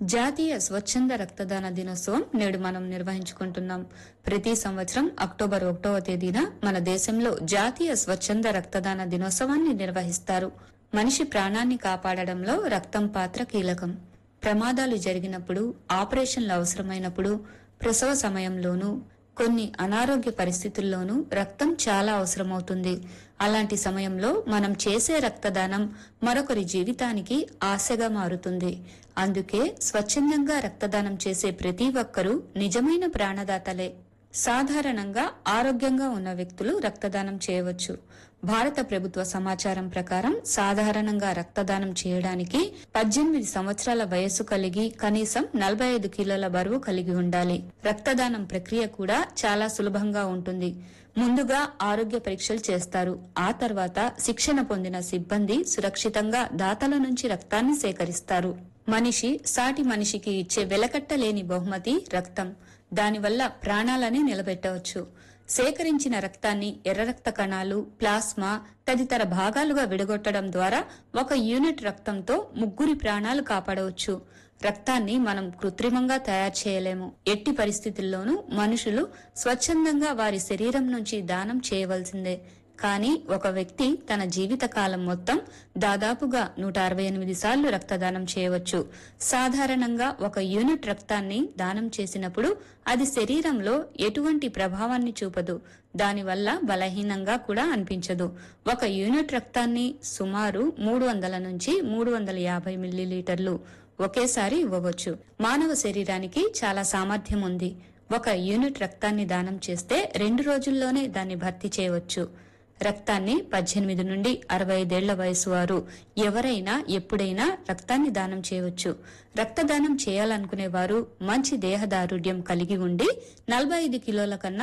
జాతీయ స్వచ్ఛంద రక్తదాన దినోత్సవం నేడు మనం నిర్వహించుకుంటున్నాం ప్రతి సంవత్సరం అక్టోబర్ ఒకటవ తేదీన మన దేశంలో జాతీయ స్వచ్ఛంద రక్తదాన దినోత్సవాన్ని నిర్వహిస్తారు మనిషి ప్రాణాన్ని కాపాడడంలో రక్తం పాత్ర కీలకం ప్రమాదాలు జరిగినప్పుడు ఆపరేషన్లు అవసరమైనప్పుడు ప్రసవ సమయంలోనూ కొన్ని అనారోగ్య పరిస్థితుల్లోనూ రక్తం చాలా అవసరమవుతుంది అలాంటి సమయంలో మనం చేసే రక్తదానం మరొకరి జీవితానికి ఆశగా మారుతుంది అందుకే స్వచ్ఛందంగా రక్తదానం చేసే ప్రతి ఒక్కరూ నిజమైన ప్రాణదాతలే సాధారణంగా ఆరోగ్యంగా ఉన్న వ్యక్తులు రక్తదానం చేయవచ్చు భారత ప్రభుత్వ సమాచారం ప్రకారం సాధారణంగా రక్తదానం చేయడానికి పద్దెనిమిది సంవత్సరాల వయస్సు కలిగి కనీసం నలభై ఐదు కిలోల బరువు కలిగి ఉండాలి రక్తదానం ప్రక్రియ కూడా చాలా సులభంగా ఉంటుంది ముందుగా ఆరోగ్య పరీక్షలు చేస్తారు ఆ తర్వాత శిక్షణ పొందిన సిబ్బంది సురక్షితంగా దాతల నుంచి రక్తాన్ని సేకరిస్తారు మనిషి సాటి మనిషికి ఇచ్చే వెలకట్టలేని బహుమతి రక్తం దానివల్ల ప్రాణాలని నిలబెట్టవచ్చు సేకరించిన రక్తాన్ని ఎర్ర రక్త కణాలు ప్లాస్మా తదితర భాగాలుగా విడగొట్టడం ద్వారా ఒక యూనిట్ రక్తంతో ముగ్గురి ప్రాణాలు కాపాడవచ్చు రక్తాన్ని మనం కృత్రిమంగా తయారు చేయలేము ఎట్టి పరిస్థితుల్లోనూ మనుషులు స్వచ్ఛందంగా వారి శరీరం నుంచి దానం చేయవలసిందే కానీ ఒక వ్యక్తి తన జీవిత కాలం మొత్తం దాదాపుగా నూట అరవై ఎనిమిది సార్లు రక్తదానం చేయవచ్చు సాధారణంగా ఒక యూనిట్ రక్తాన్ని దానం చేసినప్పుడు అది శరీరంలో ఎటువంటి ప్రభావాన్ని చూపదు దానివల్ల బలహీనంగా కూడా అనిపించదు ఒక యూనిట్ రక్తాన్ని సుమారు మూడు వందల నుంచి మూడు వందల యాభై మిల్లీలీటర్లు ఒకేసారి ఇవ్వవచ్చు మానవ శరీరానికి చాలా సామర్థ్యం ఉంది ఒక యూనిట్ రక్తాన్ని దానం చేస్తే రెండు రోజుల్లోనే దాన్ని భర్తీ చేయవచ్చు రక్తాన్ని పద్దెనిమిది నుండి అరవై ఐదేళ్ల వయసు వారు ఎవరైనా ఎప్పుడైనా రక్తాన్ని దానం చేయవచ్చు రక్తదానం చేయాలనుకునే వారు మంచి దేహదారుఢ్యం కలిగి ఉండి నలభై ఐదు కిలోల కన్నా